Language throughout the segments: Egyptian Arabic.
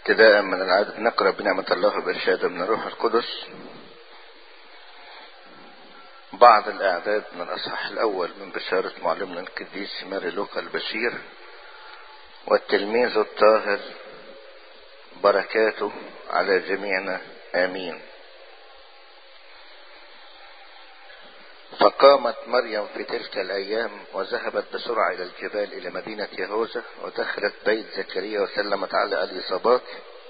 ابتداء من العدد نقرأ بنعمة الله وبإرشاد من الروح القدس بعض الأعداد من الأصحاح الأول من بشارة معلمنا القديس ماري لوقا البشير والتلميذ الطاهر بركاته على جميعنا آمين فقامت مريم في تلك الأيام وذهبت بسرعة إلى الجبال إلى مدينة يهوذا ودخلت بيت زكريا وسلمت على اليصابات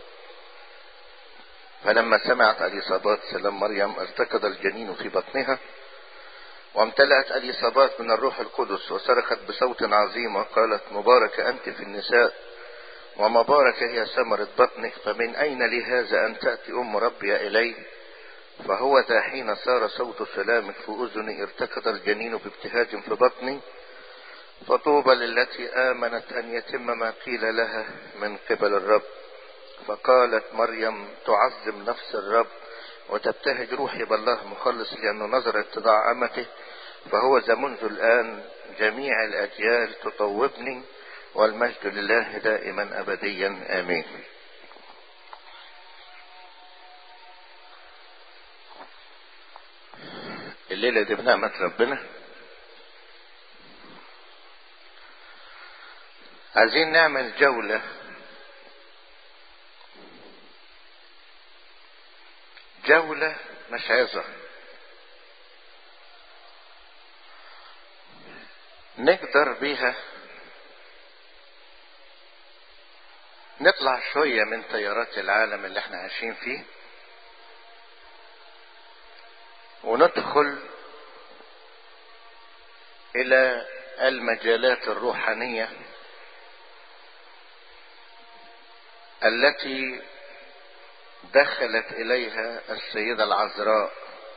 فلما سمعت اليصابات سلام مريم ارتكض الجنين في بطنها وامتلأت اليصابات من الروح القدس وصرخت بصوت عظيم وقالت مبارك أنت في النساء ومبارك هي ثمرة بطنك فمن أين لي هذا أن تأتي أم ربي إلي فهو ذا حين صار صوت سلامك في أذني ارتكض الجنين بابتهاج في بطني فطوبى للتي آمنت أن يتم ما قيل لها من قبل الرب فقالت مريم تعظم نفس الرب وتبتهج روحي بالله مخلص لأنه نظر اتضاع أمته فهو ذا منذ الآن جميع الأجيال تطوبني والمجد لله دائما أبديا آمين الليلة دي بنعمة ربنا عايزين نعمل جولة جولة مش عظة نقدر بيها نطلع شوية من تيارات العالم اللي احنا عايشين فيه وندخل الى المجالات الروحانية التي دخلت اليها السيدة العذراء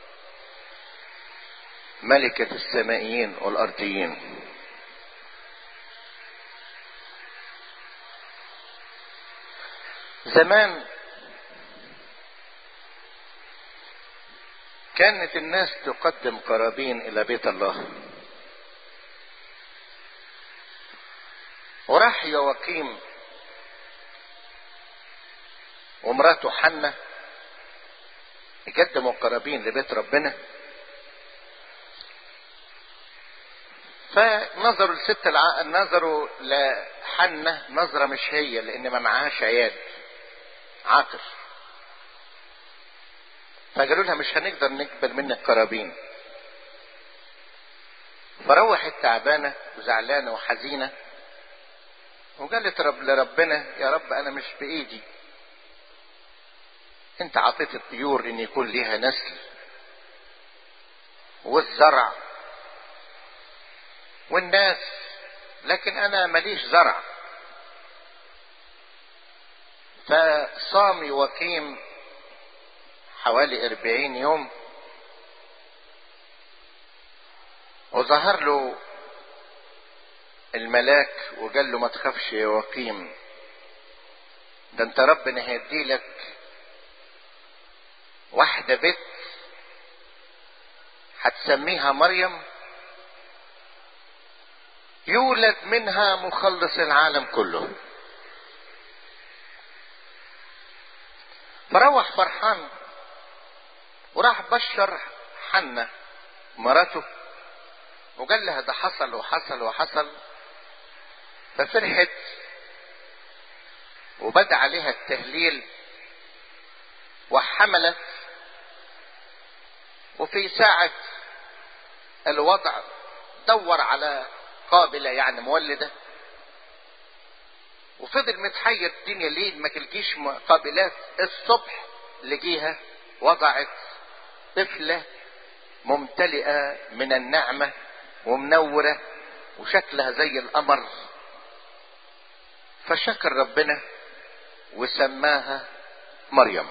ملكة السمائيين والارضيين زمان كانت الناس تقدم قرابين الى بيت الله وراح يواقيم ومراته حنة يقدموا قرابين لبيت ربنا فنظروا الست الع... نظروا لحنة نظرة مش هي لان ما معهاش عيال عاقر فقالوا لها مش هنقدر نقبل منك قرابين فروحت تعبانة وزعلانة وحزينة وقالت رب لربنا يا رب انا مش بايدي انت عطيت الطيور ان يكون ليها نسل والزرع والناس لكن انا ماليش زرع فصام وكيم حوالي اربعين يوم وظهر له الملاك وقال له ما تخافش يا وقيم ده انت ربنا هيديلك واحدة بنت هتسميها مريم يولد منها مخلص العالم كله فروح فرحان وراح بشر حنة مرته وقال لها ده حصل وحصل وحصل ففرحت وبدا عليها التهليل وحملت وفي ساعة الوضع دور على قابلة يعني مولدة وفضل متحير الدنيا ليه ما تلقيش قابلات الصبح لقيها وضعت طفلة ممتلئة من النعمة ومنورة وشكلها زي القمر فشكر ربنا وسماها مريم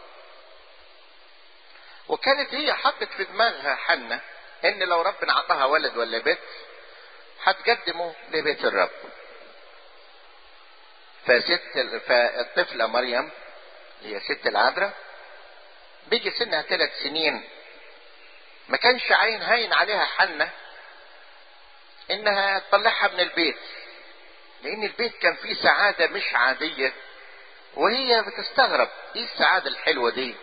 وكانت هي حطت في دماغها حنة ان لو ربنا عطاها ولد ولا بنت هتقدمه لبيت الرب فست فالطفلة مريم هي ست العذراء بيجي سنها ثلاث سنين ما كانش عين هين عليها حنة انها تطلعها من البيت لان البيت كان فيه سعادة مش عادية وهي بتستغرب ايه السعادة الحلوة دي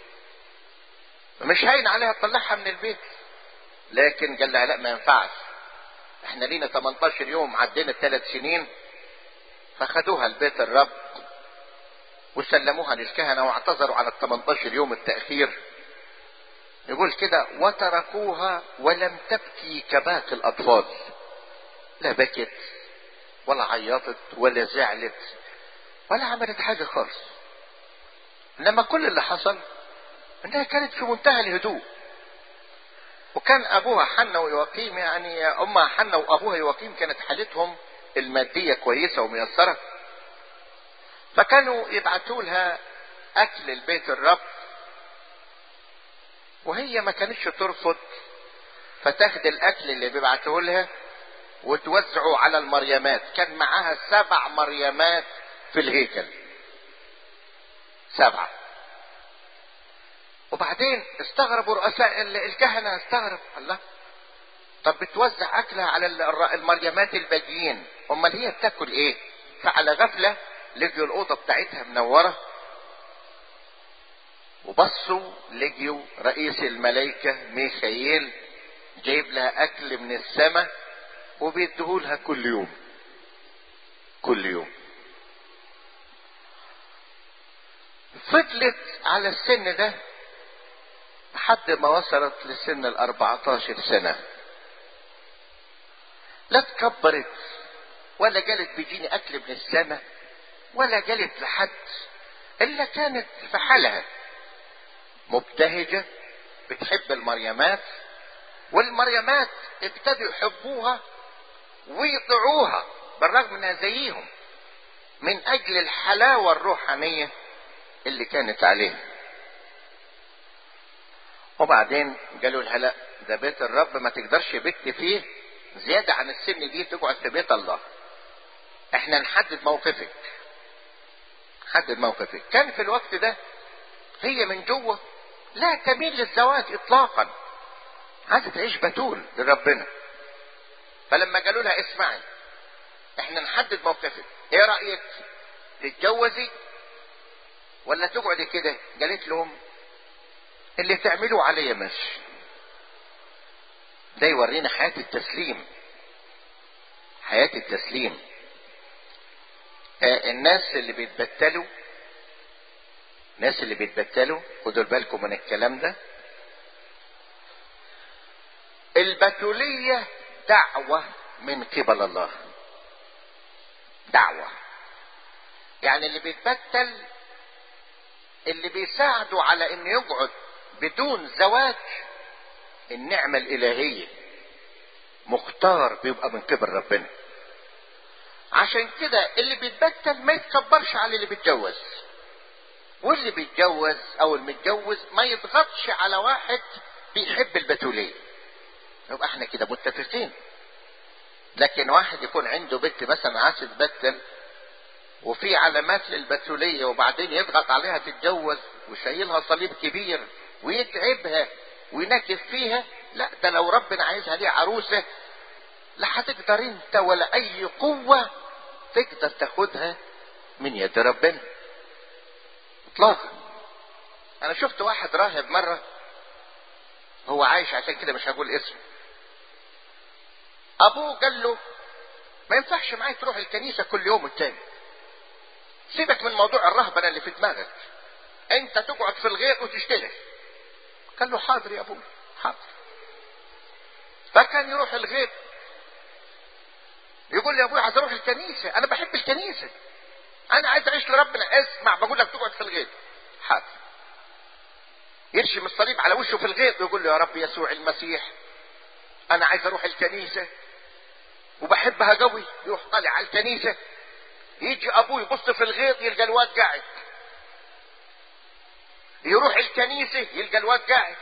مش هين عليها تطلعها من البيت لكن قال لها لا ما ينفعش احنا لينا 18 يوم عدينا الثلاث سنين فخدوها لبيت الرب وسلموها للكهنة واعتذروا على ال 18 يوم التأخير يقول كده وتركوها ولم تبكي كباقي الأطفال لا بكت ولا عيطت ولا زعلت ولا عملت حاجة خالص انما كل اللي حصل انها كانت في منتهى الهدوء وكان ابوها حنا ويواقيم يعني امها حنا وابوها يواقيم كانت حالتهم الماديه كويسه وميسره فكانوا يبعتوا لها اكل البيت الرب وهي ما كانتش ترفض فتاخد الاكل اللي بيبعتوه لها وتوزعه على المريمات كان معاها سبع مريمات في الهيكل سبعه وبعدين استغربوا رؤساء الكهنه استغرب الله طب بتوزع اكلها على المريمات الباقيين امال هي بتاكل ايه فعلى غفله لقيوا الاوضه بتاعتها منوره وبصوا لقيوا رئيس الملائكه ميخائيل جايب لها اكل من السماء وبيديهولها كل يوم كل يوم فضلت على السن ده لحد ما وصلت لسن ال 14 سنة لا اتكبرت ولا قالت بيجيني أكل من السماء ولا قالت لحد إلا كانت في حالها مبتهجة بتحب المريمات والمريمات ابتدوا يحبوها ويطيعوها بالرغم انها زيهم من اجل الحلاوة الروحانية اللي كانت عليها وبعدين قالوا لها لا ده بيت الرب ما تقدرش بت فيه زيادة عن السن دي تقعد في بيت الله احنا نحدد موقفك حدد موقفك كان في الوقت ده هي من جوه لا تميل للزواج اطلاقا عايزه تعيش بتول لربنا فلما قالوا لها اسمعي احنا نحدد موقفك ايه رايك تتجوزي ولا تقعدي كده قالت لهم اللي تعملوا عليا ماشي ده يورينا حياة التسليم حياة التسليم آه الناس اللي بيتبتلوا الناس اللي بيتبتلوا خدوا بالكم من الكلام ده البتولية دعوة من قبل الله دعوة يعني اللي بيتبتل اللي بيساعده على انه يقعد بدون زواج النعمة الإلهية مختار بيبقى من قبل ربنا عشان كده اللي بيتبتل ما يتكبرش على اللي بيتجوز واللي بيتجوز او المتجوز ما يضغطش على واحد بيحب البتولية يبقى احنا كده متفقين لكن واحد يكون عنده بنت مثلا عايز تتبتل وفي علامات للبتولية وبعدين يضغط عليها تتجوز وشايلها صليب كبير ويتعبها وينكف فيها لا ده لو ربنا عايزها ليه عروسة لا هتقدر انت ولا اي قوة تقدر تاخدها من يد ربنا اطلاقا انا شفت واحد راهب مرة هو عايش عشان كده مش هقول اسمه ابوه قال له ما ينفعش معايا تروح الكنيسة كل يوم والتاني سيبك من موضوع الرهبنة اللي في دماغك انت تقعد في الغيط وتشتغل قال له حاضر يا ابوي حاضر فكان يروح الغيط يقول لي يا ابوي عايز اروح الكنيسة انا بحب الكنيسة انا عايز اعيش لربنا اسمع بقول لك تقعد في الغيط حاضر يرشم الصليب على وشه في الغيط ويقول له يا رب يسوع المسيح انا عايز اروح الكنيسة وبحبها قوي يروح طالع على الكنيسة يجي ابوه يبص في الغيط يلقى الواد قاعد يروح الكنيسة يلقى الواد قاعد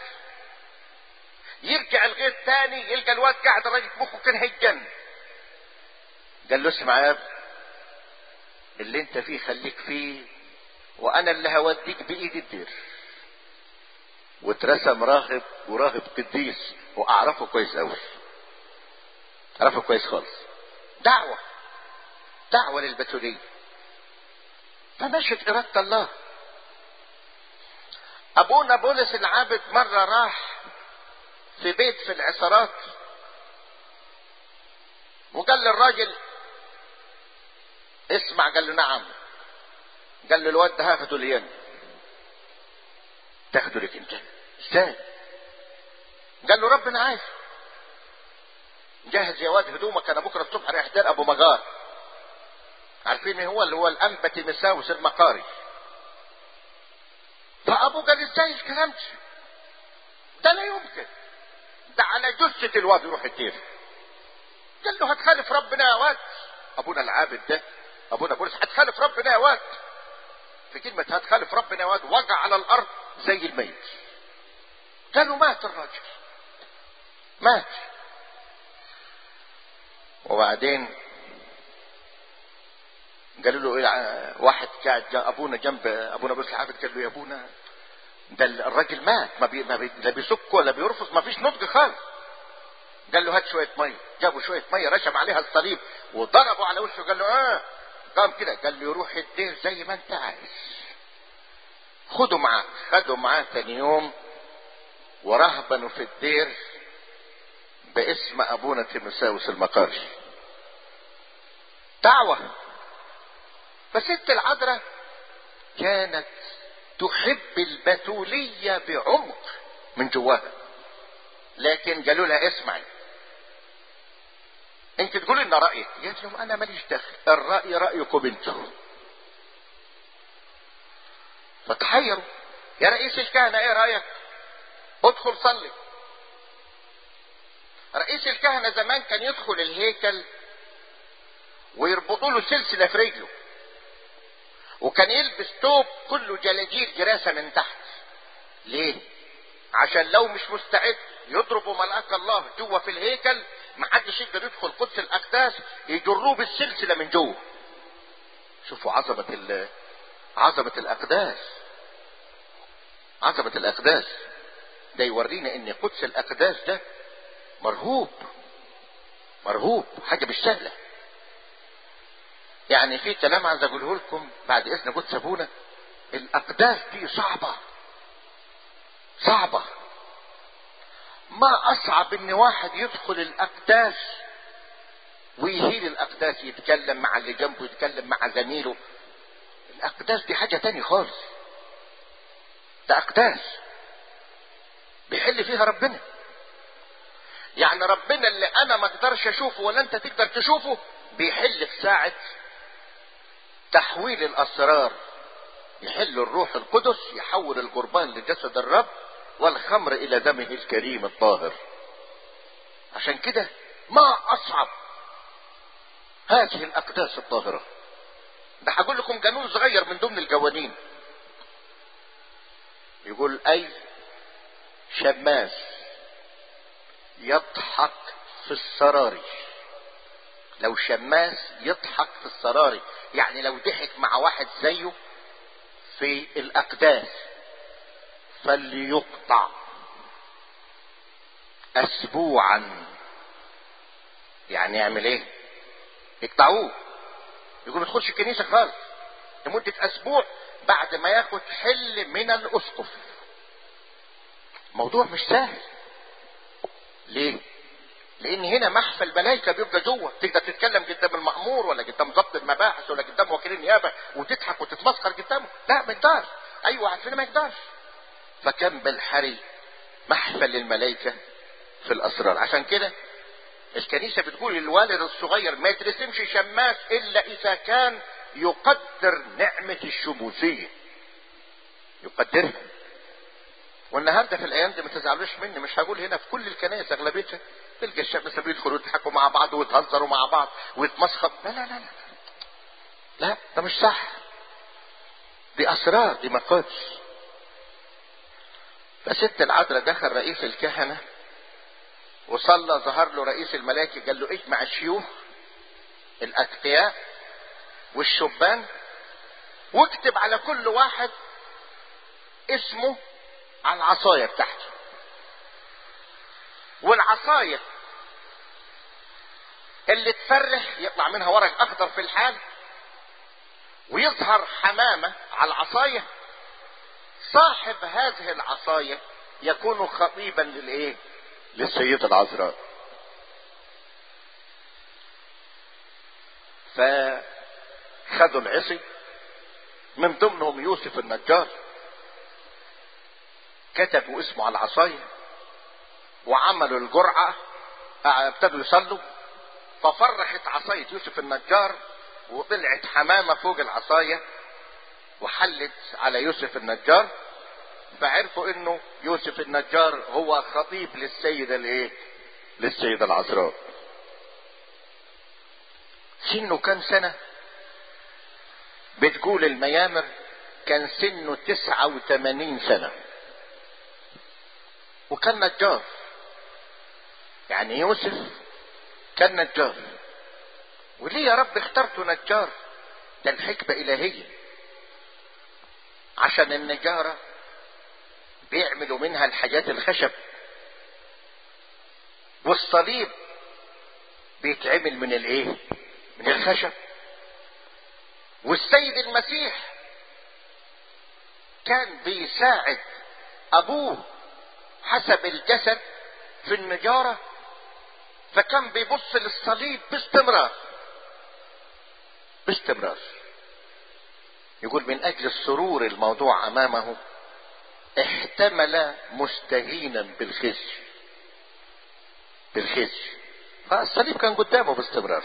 يرجع الغيط تاني يلقى الواد قاعد الراجل مخه كان هيتجن قال له اسمع يا ابني اللي انت فيه خليك فيه وانا اللي هوديك بايدي الدير واترسم راهب وراهب قديس واعرفه كويس قوي اعرفه كويس خالص دعوة دعوة للبتولية فمشت إرادة الله أبونا بولس العابد مرة راح في بيت في العصارات وقال للراجل اسمع قال له نعم قال له الواد ده هاخده لينا تاخده لك انت ازاي قال له ربنا عارف جهز يا واد هدومك انا بكره الصبح رايح دار ابو مجار عارفين مين هو اللي هو الانبت مساوس المقاري فابوه قال ازاي الكلام ده ده لا يمكن ده على جثة الواد يروح الدير قال له هتخالف ربنا يا واد ابونا العابد ده ابونا بولس هتخالف ربنا يا واد في كلمة هتخالف ربنا يا واد وقع على الارض زي الميت قالوا مات الراجل مات وبعدين قالوا له إيه واحد قاعد ابونا جنب ابونا بولس العابد قال له يا ابونا ده الراجل مات ما, بي ما بي لا بيسك ولا بيرفض ما فيش نضج خالص قال له هات شويه ميه جابوا شويه ميه رشم عليها الصليب وضربوا على وشه قال له اه قام كده قال له يروح الدير زي ما انت عايز خدوا معاه خدوا معاه ثاني يوم ورهبنوا في الدير باسم ابونا تيموساوس المقاري دعوة فست العذراء كانت تحب البتولية بعمق من جواها لكن قالوا لها اسمعي انت تقولي ان رايك قالت لهم انا ماليش دخل الراي رايكم انتم فتحيروا يا رئيس الكهنه ايه رايك ادخل صلي رئيس الكهنه زمان كان يدخل الهيكل ويربطوا له سلسله في رجله وكان يلبس توب كله جلاجير جراسه من تحت ليه عشان لو مش مستعد يضربوا ملاك الله جوه في الهيكل ما حدش يقدر يدخل قدس الاقداس يجروه بالسلسله من جوه شوفوا عظمه ال عظمه الاقداس عظمه الاقداس ده يورينا ان قدس الاقداس ده مرهوب مرهوب حاجه مش سهله يعني في كلام عايز اقوله لكم بعد اذن قدس ابونا الاقداس دي صعبه صعبه ما اصعب ان واحد يدخل الاقداس ويهيل الاقداس يتكلم مع اللي جنبه يتكلم مع زميله الاقداس دي حاجه تاني خالص ده اقداس بيحل فيها ربنا يعني ربنا اللي انا ما اقدرش اشوفه ولا انت تقدر تشوفه بيحل في ساعه تحويل الاسرار يحل الروح القدس يحول القربان لجسد الرب والخمر الى دمه الكريم الطاهر عشان كده ما اصعب هذه الاقداس الطاهره ده هقول لكم قانون صغير من ضمن القوانين يقول اي شماس يضحك في السراري لو شماس يضحك في السراري يعني لو ضحك مع واحد زيه في الاقداس فليقطع اسبوعا يعني يعمل ايه يقطعوه يقول ما تدخلش الكنيسه خالص لمده اسبوع بعد ما ياخد حل من الاسقف موضوع مش سهل ليه لان هنا محفى الملائكه بيبقى جوه تقدر تتكلم قدام المامور ولا قدام ضبط المباحث ولا قدام وكيل النيابه وتضحك وتتمسخر قدامه لا ما يقدرش اي واحد فينا ما يقدرش فكم بالحري محفل للملائكه في الاسرار عشان كده الكنيسه بتقول للوالد الصغير ما يترسمش شماس الا اذا كان يقدر نعمه الشموسيه يقدرها والنهارده في الايام دي ما تزعلوش مني مش هقول هنا في كل الكنائس اغلبيتها تلقى الشمس بيدخلوا يضحكوا مع بعض ويتهزروا مع بعض ويتمسخر لا لا لا لا لا ده مش صح دي اسرار دي مقادس فست العذراء دخل رئيس الكهنة وصلى ظهر له رئيس الملائكة قال له اجمع الشيوخ الأتقياء والشبان واكتب على كل واحد اسمه على العصاية بتاعته والعصاية اللي تفرح يطلع منها ورق أخضر في الحال ويظهر حمامة على العصاية صاحب هذه العصاية يكون خطيبا للايه للسيدة العذراء فخدوا العصي من ضمنهم يوسف النجار كتبوا اسمه على العصاية وعملوا الجرعة ابتدوا يصلوا ففرخت عصاية يوسف النجار وطلعت حمامة فوق العصاية وحلت على يوسف النجار فعرفوا انه يوسف النجار هو خطيب للسيدة الايه للسيدة العذراء سنه كم سنة بتقول الميامر كان سنه تسعة وثمانين سنة وكان نجار يعني يوسف كان نجار وليه يا رب اخترته نجار ده الحكمة إلهية عشان النجارة بيعملوا منها الحاجات الخشب والصليب بيتعمل من الايه من الخشب والسيد المسيح كان بيساعد ابوه حسب الجسد في النجارة فكان بيبص للصليب باستمرار باستمرار يقول من اجل السرور الموضوع امامه احتمل مستهينا بالخزي بالخزي فالصليب كان قدامه باستمرار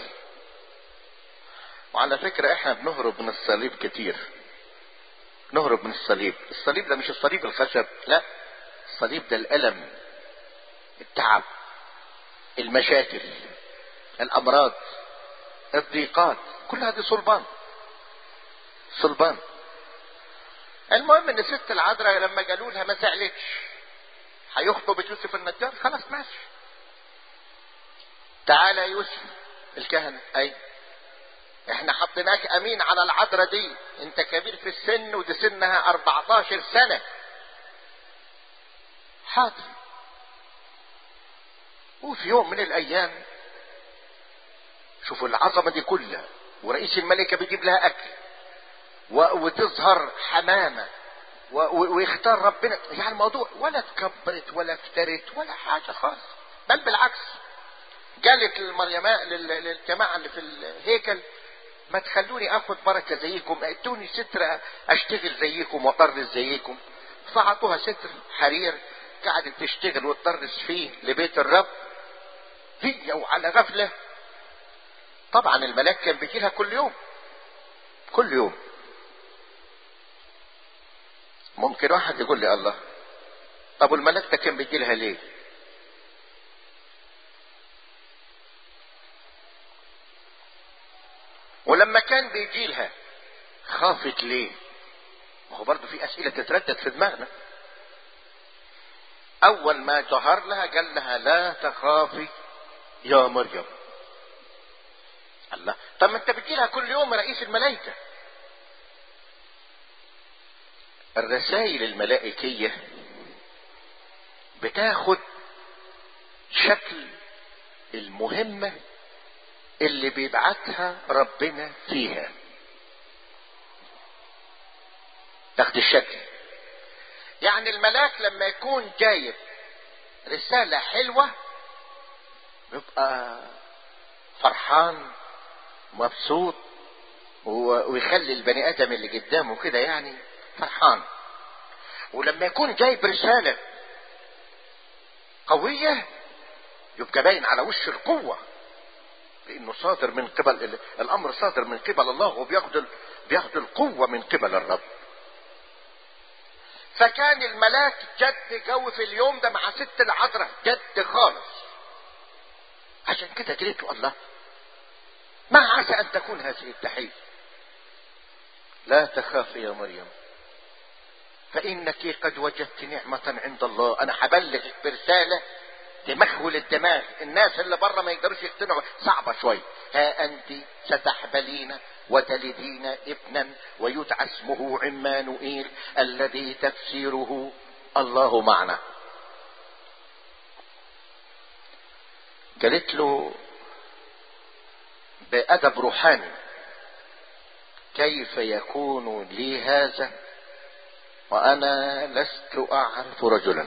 وعلى فكرة احنا بنهرب من الصليب كتير نهرب من الصليب الصليب ده مش الصليب الخشب لا الصليب ده الألم التعب المشاكل الأمراض الضيقات كل هذه صلبان صلبان المهم ان ست العذراء لما قالوا لها ما زعلتش هيخطب يوسف النجار خلاص ماشي تعالى يا يوسف الكهنة اي احنا حطيناك امين على العذراء دي انت كبير في السن ودي سنها 14 سنة حاضر وفي يوم من الايام شوفوا العظمة دي كلها ورئيس الملكة بيجيب لها اكل وتظهر حمامة ويختار ربنا يعني الموضوع ولا تكبرت ولا افترت ولا حاجة خالص بل بالعكس قالت للمريماء للجماعة اللي في الهيكل ما تخلوني اخد بركة زيكم ادوني ستر اشتغل زيكم واطرز زيكم فعطوها ستر حرير قعدت تشتغل وتطرز فيه لبيت الرب هي وعلى غفلة طبعا الملاك كان بيجي لها كل يوم كل يوم ممكن واحد يقول لي الله طب الملاك ده كان بيجي لها ليه ولما كان بيجي لها خافت ليه ما هو برضه في اسئله تتردد في دماغنا اول ما ظهر لها قال لها لا تخافي يا مريم الله طب ما انت بتجي لها كل يوم رئيس الملائكه الرسائل الملائكية بتاخد شكل المهمة اللي بيبعتها ربنا فيها تاخد الشكل يعني الملاك لما يكون جايب رسالة حلوة بيبقى فرحان مبسوط ويخلي البني ادم اللي قدامه كده يعني فرحان ولما يكون جايب رسالة قوية يبقى باين على وش القوة لانه صادر من قبل الامر صادر من قبل الله وبياخد بياخد القوة من قبل الرب فكان الملاك جد جو في اليوم ده مع ست العذراء جد خالص عشان كده قلت الله ما عسى ان تكون هذه التحية لا تخافي يا مريم فإنك قد وجدت نعمة عند الله أنا هبلغك برسالة تمخول الدماغ الناس اللي بره ما يقدروش يقتنعوا صعبة شوي ها أنت ستحبلين وتلدين ابنا ويدعى اسمه عمانوئيل الذي تفسيره الله معنا قالت له بأدب روحاني كيف يكون لي هذا وانا لست اعرف رجلا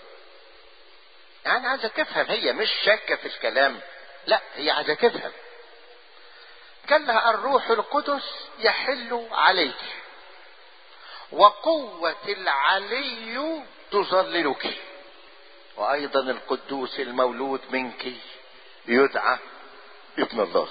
يعني عايزة تفهم هي مش شاكة في الكلام لا هي عايزة تفهم قال لها الروح القدس يحل عليك وقوة العلي تظللك وايضا القدوس المولود منك يدعى ابن الله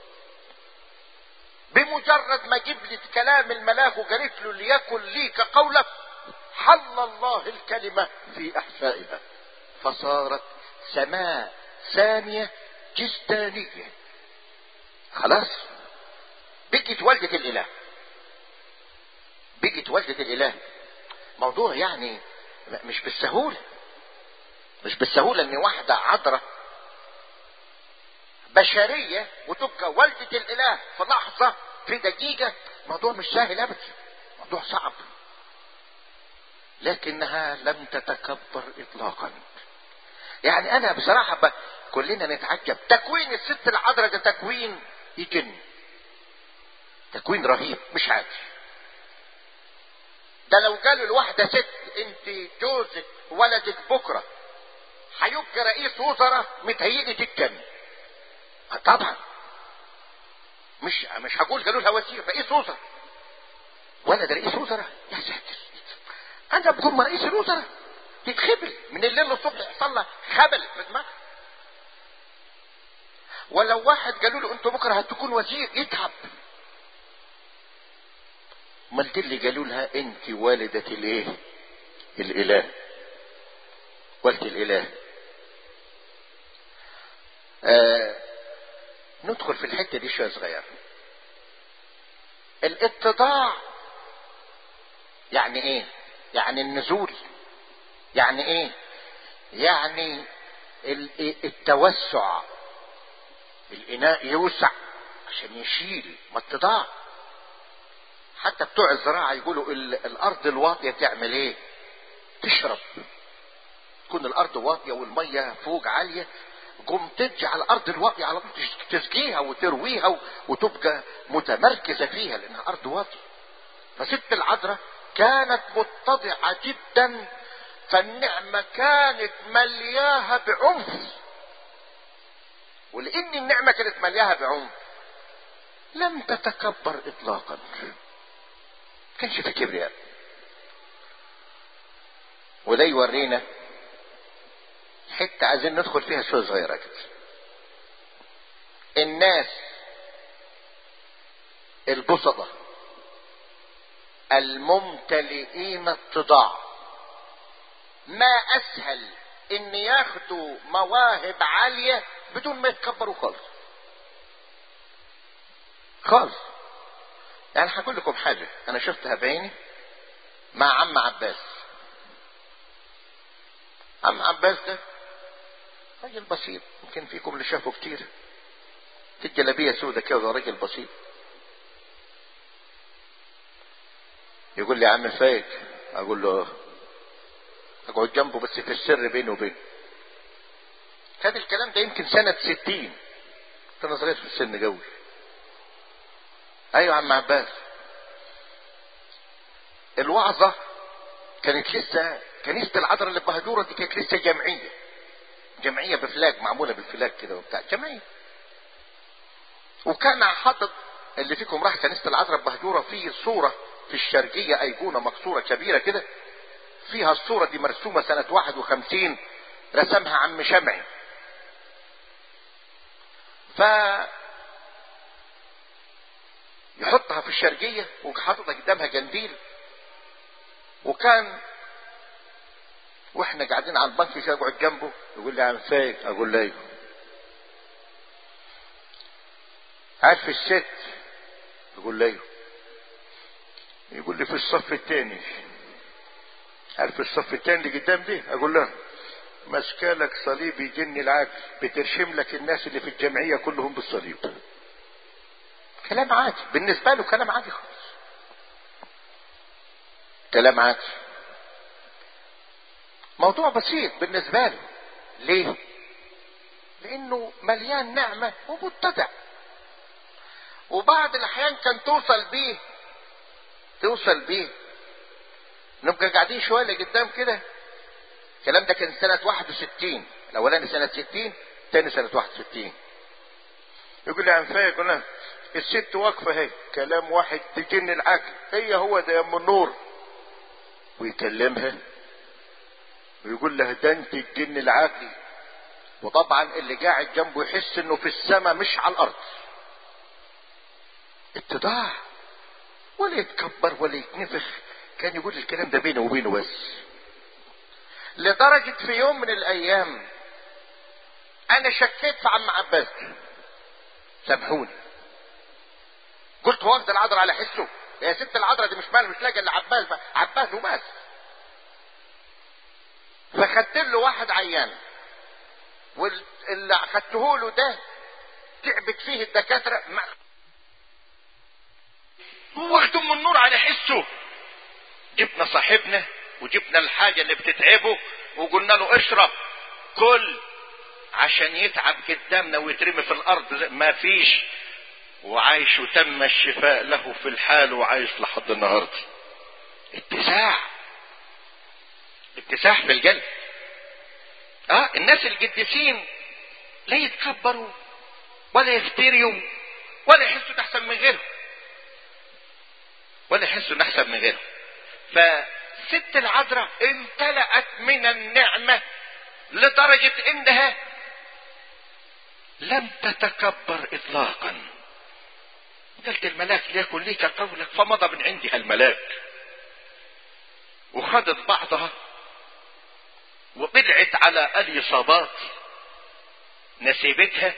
بمجرد ما جبلت كلام الملاك وقالت له ليكن ليك قولك حل الله الكلمة في احشائها فصارت سماء ثانية جسدانية خلاص بقت والدة الاله بقت والدة الاله موضوع يعني مش بالسهولة مش بالسهولة ان واحدة عذرة بشرية وتبقى والدة الاله في لحظة في دقيقة موضوع مش سهل ابدا موضوع صعب لكنها لم تتكبر اطلاقا يعني انا بصراحة ب... كلنا نتعجب تكوين الست العذراء ده تكوين يجن تكوين رهيب مش عادي ده لو قالوا لواحدة ست انت جوزك ولدك بكرة هيبقى رئيس وزراء متهيئلي تتجن طبعا مش مش هقول قالوا لها وزير رئيس وزراء ولد رئيس وزراء يا ساتر انا بقوم رئيس الوزراء تتخبل من الليل للصبح يحصل لها خبل في دماغها ولو واحد قالوا له انت بكره هتكون وزير يتعب امال دي اللي قالوا لها انت والدة الايه الاله والدة الاله آه ندخل في الحتة دي شوية صغير الاتضاع يعني ايه يعني النزول يعني ايه يعني التوسع الاناء يوسع عشان يشيل ما اتضاع حتى بتوع الزراعة يقولوا الارض الواطية تعمل ايه تشرب تكون الارض واطية والمية فوق عالية قوم تجي على الارض الواطية على طول تسقيها وترويها وتبقى متمركزة فيها لانها ارض واطية فست العذراء كانت متضعة جدا فالنعمة كانت ملياها بعنف ولان النعمة كانت ملياها بعنف لم تتكبر اطلاقا كانش في كبرياء وده يورينا حتة عايزين ندخل فيها شوية صغيرة كده الناس البسطة الممتلئين اتضاع ما اسهل ان ياخدوا مواهب عالية بدون ما يتكبروا خالص خالص يعني هقول لكم حاجة انا شفتها بعيني مع عم عباس عم عباس ده راجل بسيط يمكن فيكم اللي شافوا كتير في الجلابية سودة كده راجل بسيط يقول لي يا عم فايق اقول له اقعد جنبه بس في السر بيني وبينه كان الكلام ده يمكن سنة ستين كنت انا صغير في السن قوي ايوه عم عباس الوعظة كانت لسه كنيسة العذراء اللي بهدورة دي كانت لسه جمعية جمعية بفلاج معمولة بالفلاج كده وبتاع جمعية وكان حاطط اللي فيكم راح كنيسة العذراء بهدورة في صورة في الشرقية أيقونة مكسورة كبيرة كده فيها الصورة دي مرسومة سنة 51 رسمها عم شمعي ف يحطها في الشرقية وحاططها قدامها جنديل وكان واحنا قاعدين على البنك كده اقعد جنبه يقول لي عم فايق اقول له ايوه عارف الست يقول لي ايوه يقول لي في الصف الثاني عارف الصف الثاني اللي قدام دي اقول له ماسكالك صليب يجن العقل بترشم لك الناس اللي في الجمعيه كلهم بالصليب كلام عادي بالنسبه له كلام عادي خالص كلام عادي موضوع بسيط بالنسبه له ليه لانه مليان نعمه ومتبع وبعض الاحيان كان توصل بيه توصل بيه نبقى قاعدين شويه لقدام كده الكلام ده كان سنة 61 الأولاني سنة 60 تاني سنة 61 يقول لي عنفاية يقول لها الست واقفة اهي كلام واحد تجن العقل هي هو ده يا ام النور ويكلمها ويقول لها ده انت الجن العقلي وطبعا اللي قاعد جنبه يحس انه في السماء مش على الارض اتضاع ولا يتكبر ولا يتنفخ كان يقول الكلام ده بينه وبينه بس لدرجة في يوم من الايام انا شكيت في عم عباس سامحوني قلت واخد العذراء على حسه يا ست العذراء دي مش مال مش لاقي الا عباس بقى. عباس وبس فخدت له واحد عيان واللي اخدته له ده تعبت فيه الدكاتره ما واخد ام النور على حسه جبنا صاحبنا وجبنا الحاجه اللي بتتعبه وقلنا له اشرب كل عشان يتعب قدامنا ويترمي في الارض ما فيش وعايش وتم الشفاء له في الحال وعايش لحد النهارده اتساع اتساع في القلب اه الناس القديسين لا يتكبروا ولا يفتريوا ولا يحسوا إن احسن من غيرهم ولا يحسوا ان احسن من غيرهم فست العذراء امتلأت من النعمة لدرجة انها لم تتكبر اطلاقا قالت الملاك ليكن ليك قولك فمضى من عندها الملاك وخدت بعضها وطلعت على اليصابات نسيبتها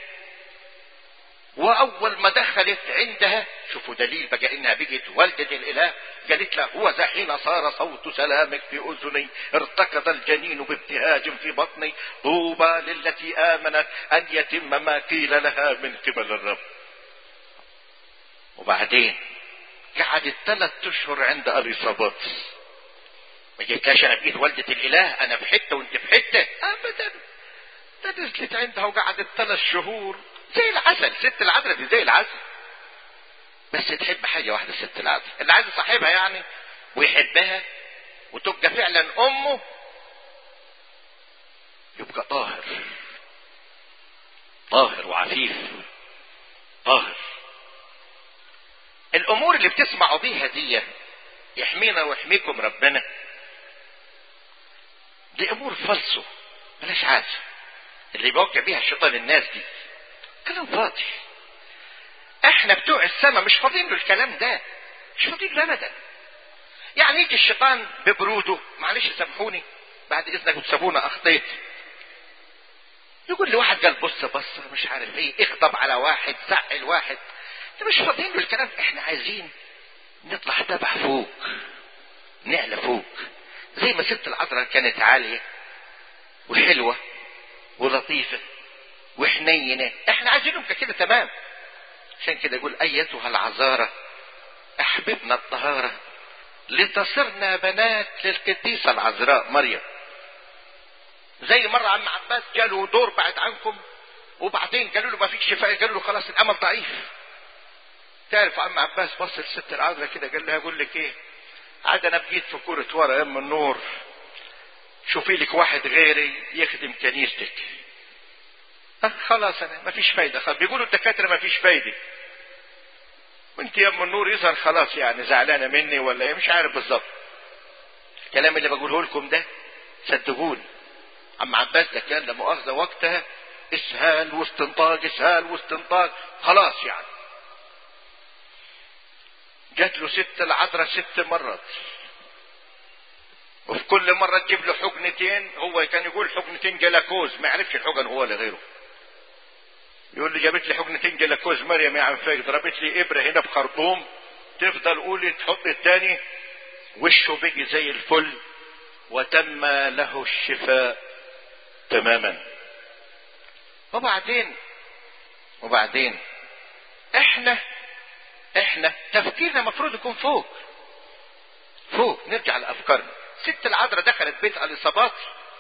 واول ما دخلت عندها شوفوا دليل بقى انها بقت والدة الاله قالت له هو ذا حين صار صوت سلامك في اذني ارتكض الجنين بابتهاج في بطني طوبى للتي امنت ان يتم ما قيل لها من قبل الرب وبعدين قعدت ثلاث اشهر عند اليصابات ما جيتلاش انا بقيت والدة الاله انا في حته وانت في حته ابدا ده نزلت عندها وقعدت ثلاث شهور زي العسل ست العذراء دي زي العسل بس تحب حاجة واحدة ست العذراء اللي عايز صاحبها يعني ويحبها وتبقى فعلا امه يبقى طاهر طاهر وعفيف طاهر الامور اللي بتسمعوا بيها دي يحمينا ويحميكم ربنا دي امور فلسه بلاش عادة اللي بيوقع بيها الشيطان الناس دي كلام فاضي احنا بتوع السماء مش فاضيين له الكلام ده مش فاضيين له ابدا يعني يجي الشيطان ببروده معلش سامحوني بعد اذنك وتسابونا اخطيت يقول لي واحد قال بص بص مش عارف ايه اغضب على واحد زعل واحد مش فاضيين له الكلام احنا عايزين نطلع تبع فوق نعلى فوق زي ما ست العذراء كانت عالية وحلوة ولطيفة وحنينة احنا عايزين نبقى كده تمام عشان كده يقول ايتها العذارة احببنا الطهارة لتصرنا بنات للقديسة العذراء مريم زي مرة عم عباس جاله دور بعد عنكم وبعدين قالوا له ما فيش شفاء قالوا له خلاص الامل ضعيف تعرف عم عباس بص لست العذراء كده قال لها اقول لك ايه عاد انا بقيت في كورة ورا يا ام النور شوفي لك واحد غيري يخدم كنيستك أه خلاص انا ما فيش فايدة خلاص بيقولوا الدكاترة ما فيش فايدة وانت يا ام النور يظهر خلاص يعني زعلانة مني ولا ايه مش عارف بالظبط الكلام اللي بقوله لكم ده صدقوني عم عباس ده كان لا مؤاخذة وقتها اسهال واستنطاق اسهال واستنطاق خلاص يعني جات له ست العذراء ست مرات وفي كل مرة تجيب له حقنتين هو كان يقول حقنتين جلاكوز ما يعرفش الحقن هو ولا غيره يقول لي جابت لي حقنتين جلاكوز مريم يا عم فايق ضربت لي ابره هنا بخرطوم تفضل قولي تحط التاني وشه بيجي زي الفل وتم له الشفاء تماما وبعدين وبعدين احنا احنا تفكيرنا مفروض يكون فوق فوق نرجع لافكارنا ست العذراء دخلت بيت اليصابات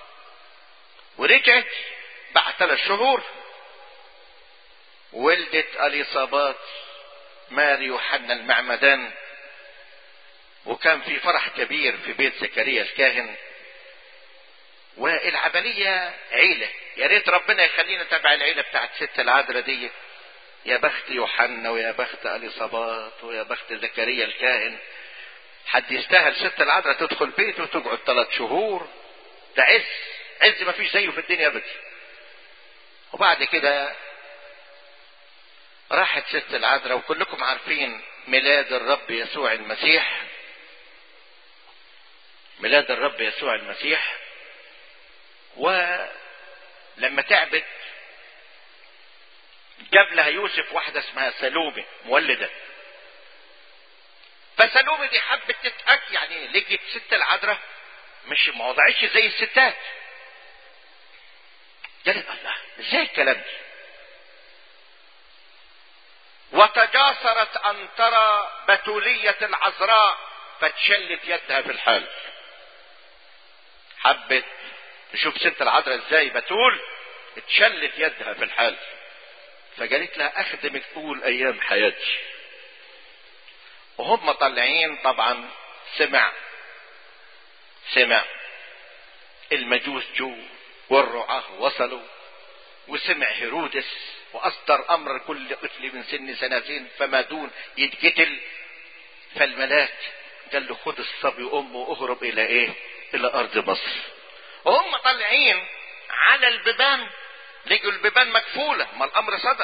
ورجعت بعد ثلاث شهور ولدت اليصابات ماري يوحنا المعمدان وكان في فرح كبير في بيت زكريا الكاهن والعملية عيلة يا ريت ربنا يخلينا تبع العيلة بتاعت ست العذراء دي يا بخت يوحنا ويا بخت اليصابات ويا بخت زكريا الكاهن حد يستاهل ست العذراء تدخل بيته وتقعد ثلاث شهور ده عز عز ما فيش زيه في الدنيا ابدا وبعد كده راحت ست العذراء وكلكم عارفين ميلاد الرب يسوع المسيح ميلاد الرب يسوع المسيح ولما تعبت جاب لها يوسف واحدة اسمها سلومة مولدة فسلومة دي حبت تتأك يعني لقيت ست العذراء مش ما وضعتش زي الستات قالت الله ازاي الكلام ده وتجاسرت ان ترى بتولية العذراء فتشلت يدها في الحال حبت تشوف ست العذراء ازاي بتول اتشلت يدها في الحال فقالت لها اخدمك طول ايام حياتي وهم طالعين طبعا سمع سمع المجوس جو والرعاة وصلوا وسمع هيرودس واصدر امر كل طفل من سن سنتين فما دون يتقتل فالملاك قال له خد الصبي وامه واهرب الى ايه الى ارض مصر وهم طالعين على البيبان لقوا البيبان مكفوله ما الامر صدر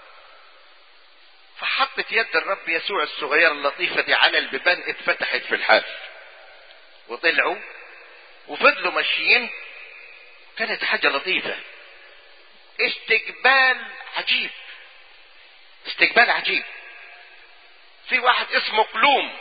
فحطت يد الرب يسوع الصغيره اللطيفه دي على البيبان اتفتحت في الحال وطلعوا وفضلوا ماشيين كانت حاجه لطيفه استقبال عجيب استقبال عجيب في واحد اسمه قلوم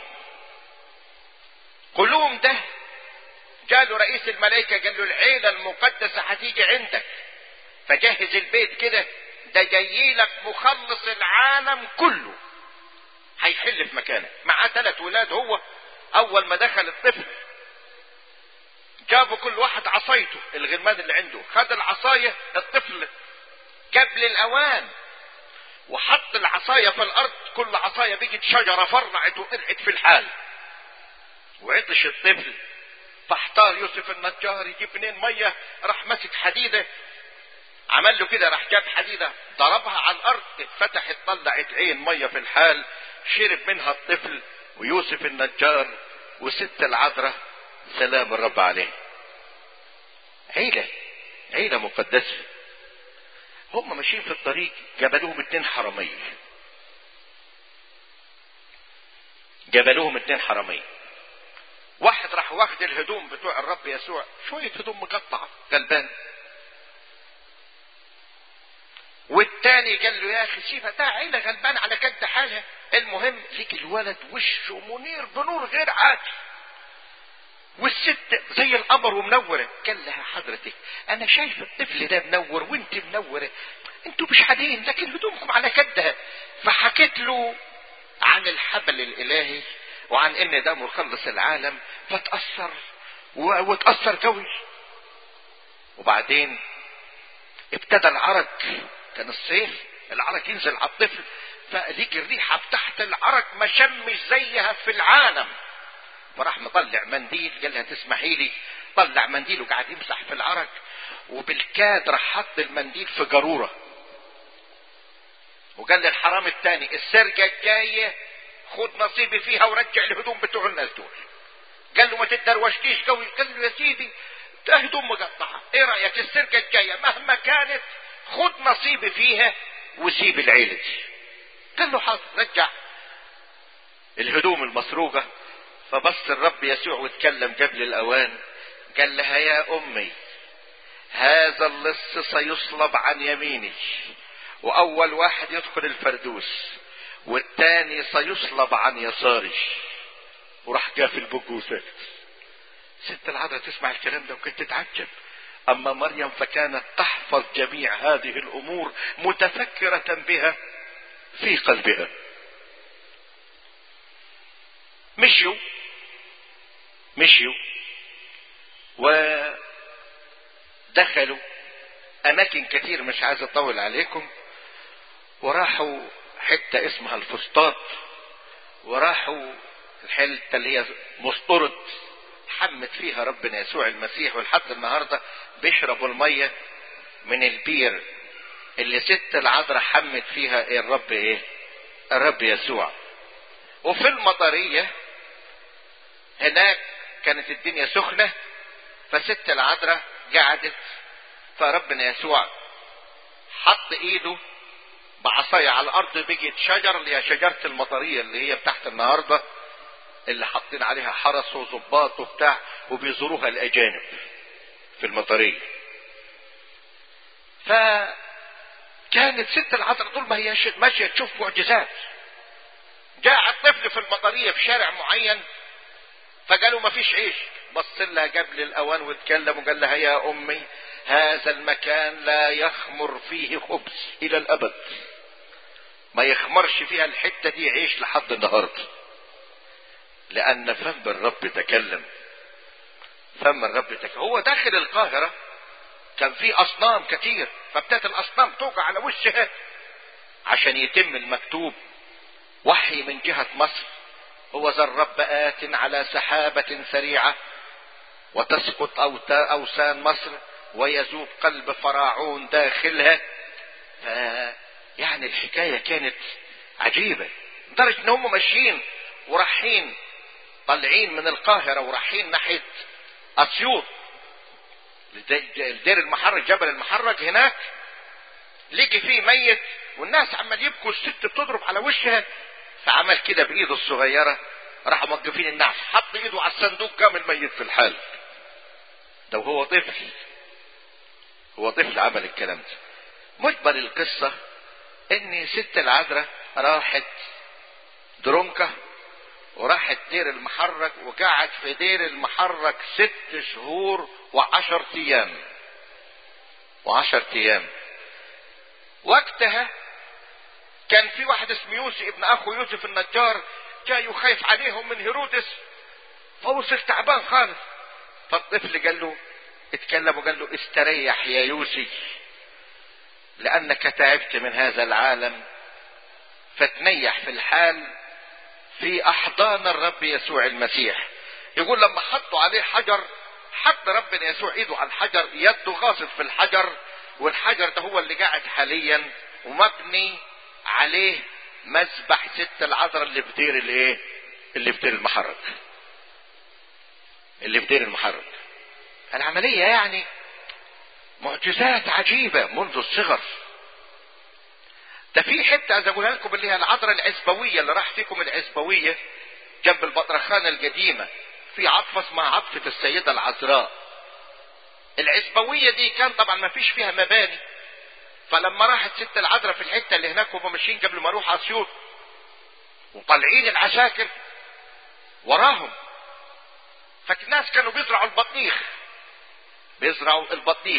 قلوم ده جاله رئيس الملائكة قال له العيلة المقدسة هتيجي عندك فجهز البيت كده ده جاي لك مخلص العالم كله هيحل في مكانك معاه ثلاث ولاد هو اول ما دخل الطفل جابوا كل واحد عصايته الغلمان اللي عنده خد العصاية الطفل قبل الاوان وحط العصاية في الارض كل عصاية بيجت شجرة فرعت وطلعت في الحال وعطش الطفل فاحتار يوسف النجار يجيب منين مية راح مسك حديدة عمل له كده راح جاب حديدة ضربها على الارض اتفتحت طلعت عين مية في الحال شرب منها الطفل ويوسف النجار وست العذراء سلام الرب عليه عيلة عيلة مقدسة هم ماشيين في الطريق جبلوهم اتنين حرامية جبلوهم اتنين حرامية واحد راح واخد الهدوم بتوع الرب يسوع شوية هدوم مقطعة غلبان والتاني قال له يا اخي سيبها ده عيلة غلبان على كد حالها المهم فيك الولد وشه منير بنور غير عادي والست زي القمر ومنورة قال لها حضرتك انا شايف الطفل ده منور وانت منورة انتوا مش عاديين لكن هدومكم على كدها فحكيت له عن الحبل الالهي وعن ان ده مخلص العالم فتأثر وتأثر قوي وبعدين ابتدى العرج كان الصيف العرج ينزل على الطفل فليك الريحة بتاعت العرج ما شمش زيها في العالم فراح مطلع منديل قال لها تسمحي لي طلع منديل وقعد يمسح في العرج وبالكاد راح حط المنديل في جرورة وقال للحرام الثاني السرقة الجاية خد نصيبي فيها ورجع الهدوم بتوع الناس دول قال له ما تتدروشتيش قوي قال له يا سيدي ده هدوم مقطعة ايه رأيك السرقة الجاية مهما كانت خد نصيبي فيها وسيب العيلة دي قال له حاضر رجع الهدوم المسروقة فبص الرب يسوع واتكلم قبل الاوان قال لها يا امي هذا اللص سيصلب عن يميني واول واحد يدخل الفردوس والتاني سيصلب عن يساري وراح قافل بقه وساكت ست العذراء تسمع الكلام ده وكانت تتعجب اما مريم فكانت تحفظ جميع هذه الامور متفكره بها في قلبها مشيوا مشيوا ودخلوا اماكن كتير مش عايز اطول عليكم وراحوا حتة اسمها الفسطاط وراحوا الحته اللي هي مسطرة حمت فيها ربنا يسوع المسيح ولحد النهارده بيشربوا الميه من البير اللي ست العذراء حمت فيها إيه الرب ايه الرب يسوع وفي المطريه هناك كانت الدنيا سخنه فست العذراء قعدت فربنا يسوع حط ايده بعصاية على الارض بقت شجر اللي هي شجرة المطرية اللي هي بتاعت النهاردة اللي حاطين عليها حرس وظباط وبتاع وبيزوروها الاجانب في المطرية فكانت ست العذراء طول ما هي ماشية تشوف معجزات جاء الطفل في المطرية في شارع معين فقالوا ما فيش عيش بص لها قبل الاوان واتكلم وقال لها يا امي هذا المكان لا يخمر فيه خبز الى الابد ما يخمرش فيها الحتة دي عيش لحد النهاردة لان فم الرب تكلم فم الرب تكلم هو داخل القاهرة كان في اصنام كتير فابتدت الاصنام توقع على وشها عشان يتم المكتوب وحي من جهة مصر هو ذا الرب آت على سحابة سريعة وتسقط أوسان مصر ويذوب قلب فراعون داخلها ف يعني الحكاية كانت عجيبة لدرجة ان هم ماشيين ورايحين طالعين من القاهرة ورايحين ناحية اسيوط دير المحرج جبل المحرج هناك لقي فيه ميت والناس عمال يبكوا الست بتضرب على وشها فعمل كده بايده الصغيره راحوا موقفين النعش حط ايده على الصندوق قام الميت في الحال ده وهو طفل هو طفل عمل الكلام ده مجمل القصة ان ست العذراء راحت درونكة وراحت دير المحرك وقعد في دير المحرك ست شهور وعشر ايام وعشر ايام وقتها كان في واحد اسمه يوسف ابن اخو يوسف النجار جاي وخايف عليهم من هيرودس فوصل تعبان خالص فالطفل قال له اتكلم وقال له استريح يا يوسف لانك تعبت من هذا العالم فتنيح في الحال في احضان الرب يسوع المسيح يقول لما حطوا عليه حجر حط ربنا يسوع ايده على الحجر يده غاصب في الحجر والحجر ده هو اللي قاعد حاليا ومبني عليه مذبح ست العذراء اللي في دير الايه اللي في دير المحرك اللي في دير المحرك العملية يعني معجزات عجيبة منذ الصغر ده في حتة عايز اقولها لكم اللي هي العذراء العزبوية اللي راح فيكم العزبوية جنب البطرخانة القديمة في عطفة اسمها عطفة السيدة العذراء العزبوية دي كان طبعا ما فيش فيها مباني فلما راحت ست العذراء في الحتة اللي هناك وهم ماشيين قبل ما اروح اسيوط وطالعين العساكر وراهم فالناس كانوا بيزرعوا البطيخ بيزرعوا البطيخ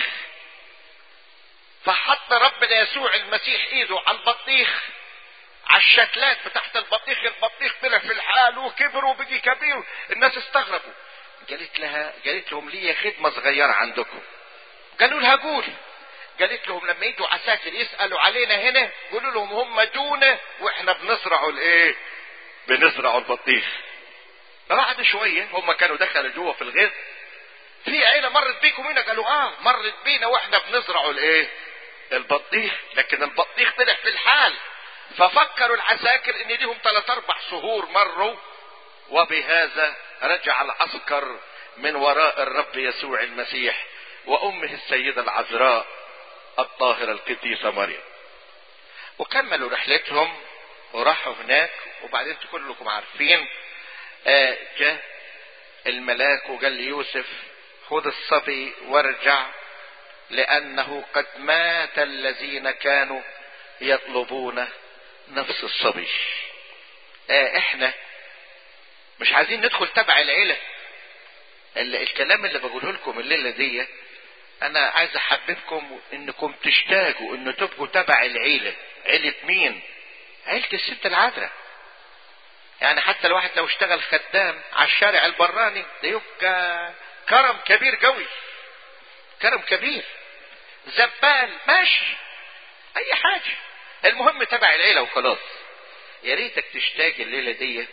فحط ربنا يسوع المسيح ايده على البطيخ على الشتلات بتاعت البطيخ البطيخ طلع في الحال وكبر وبقي كبير الناس استغربوا قالت لها قالت لهم لي خدمة صغيرة عندكم قالوا لها قول قالت لهم لما يجوا عساكر يسألوا علينا هنا قولوا لهم هم دونا واحنا بنزرعوا الايه بنزرعوا البطيخ بعد شوية هم كانوا دخلوا جوه في الغيط في عيلة مرت بيكم هنا قالوا اه مرت بينا واحنا بنزرعوا الايه البطيخ لكن البطيخ طلع في الحال ففكروا العساكر ان ليهم ثلاث اربع شهور مروا وبهذا رجع العسكر من وراء الرب يسوع المسيح وامه السيدة العذراء الطاهرة القديسة مريم وكملوا رحلتهم وراحوا هناك وبعدين كلكم عارفين آه جاء الملاك وقال ليوسف خذ الصبي وارجع لأنه قد مات الذين كانوا يطلبون نفس الصبي آه احنا مش عايزين ندخل تبع العيلة الكلام اللي بقوله لكم الليلة دي انا عايز احببكم انكم تشتاقوا ان تبقوا تبع العيلة عيلة مين عيلة الست العذراء يعني حتى الواحد لو اشتغل خدام على الشارع البراني ده يبقى كرم كبير قوي كرم كبير زبال ماشي اي حاجة المهم تبع العيلة وخلاص يا ريتك تشتاق الليلة دي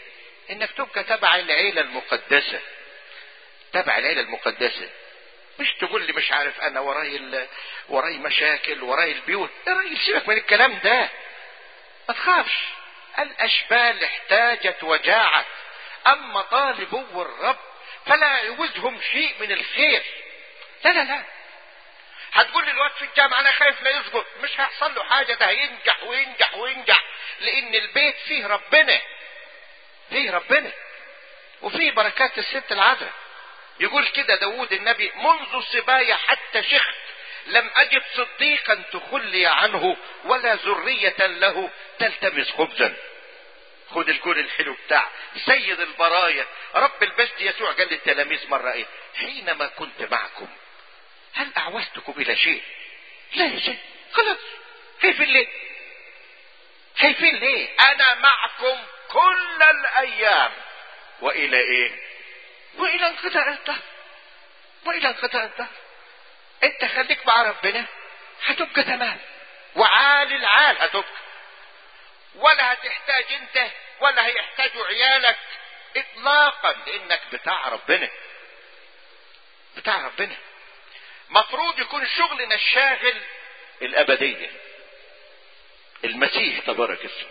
انك تبقى تبع العيلة المقدسة تبع العيلة المقدسة مش تقول لي مش عارف انا وراي ال... وراي مشاكل وراي البيوت يا راجل سيبك من الكلام ده ما تخافش الاشبال احتاجت وجاعت اما طالبوا الرب فلا يعوزهم شيء من الخير لا لا لا هتقول لي الواد في الجامعة أنا خايف لا يسقط مش هيحصل له حاجة ده هينجح وينجح وينجح لأن البيت فيه ربنا فيه ربنا وفيه بركات الست العذراء يقول كده داود النبي منذ صبايا حتى شخت لم أجد صديقا تخلي عنه ولا ذرية له تلتمس خبزا خد الجول الحلو بتاع سيد البرايا رب البشت يسوع قال للتلاميذ مرة ايه حينما كنت معكم هل اعوزتكم الى شيء لا يا شيء خلاص خايفين ليه خايفين ليه انا معكم كل الايام والى ايه والى انقضاء الدهر والى انقضاء الدهر انت خليك مع ربنا هتبقى تمام وعال العال هتبقى ولا هتحتاج انت ولا هيحتاجوا عيالك اطلاقا لانك بتاع ربنا بتاع ربنا مفروض يكون شغلنا الشاغل الابدية المسيح تبارك اسمه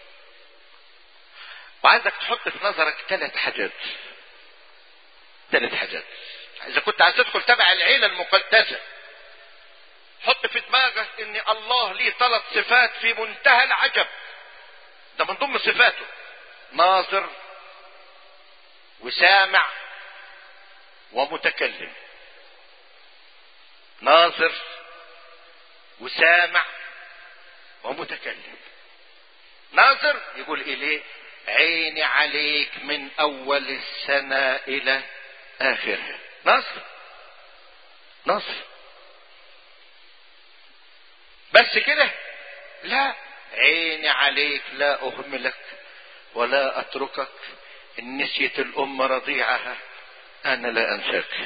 وعايزك تحط في نظرك ثلاث حاجات ثلاث حاجات اذا كنت عايز تدخل تبع العيلة المقدسة حط في دماغك ان الله ليه ثلاث صفات في منتهى العجب ده من ضمن صفاته ناظر وسامع ومتكلم ناظر وسامع ومتكلم ناظر يقول اليه عيني عليك من اول السنة الى اخرها ناظر ناظر بس كده لا عيني عليك لا اهملك ولا اتركك ان نسيت الام رضيعها انا لا انساك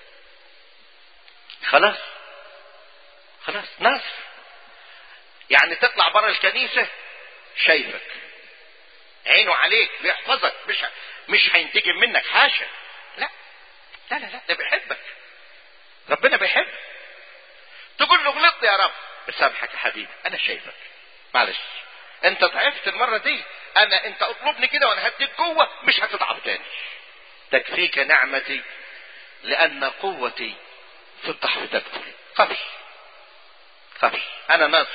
خلاص خلاص ناس يعني تطلع بره الكنيسة شايفك عينه عليك بيحفظك مش مش هينتجم منك حاشا لا لا لا لا ده بيحبك ربنا بيحبك تقول له غلطت يا رب بسامحك يا حبيبي انا شايفك معلش انت ضعفت المره دي انا انت اطلبني كده وانا هديك قوه مش هتضعف تاني تكفيك نعمتي لان قوتي في الضعف تكفي قبل قبل انا ناظر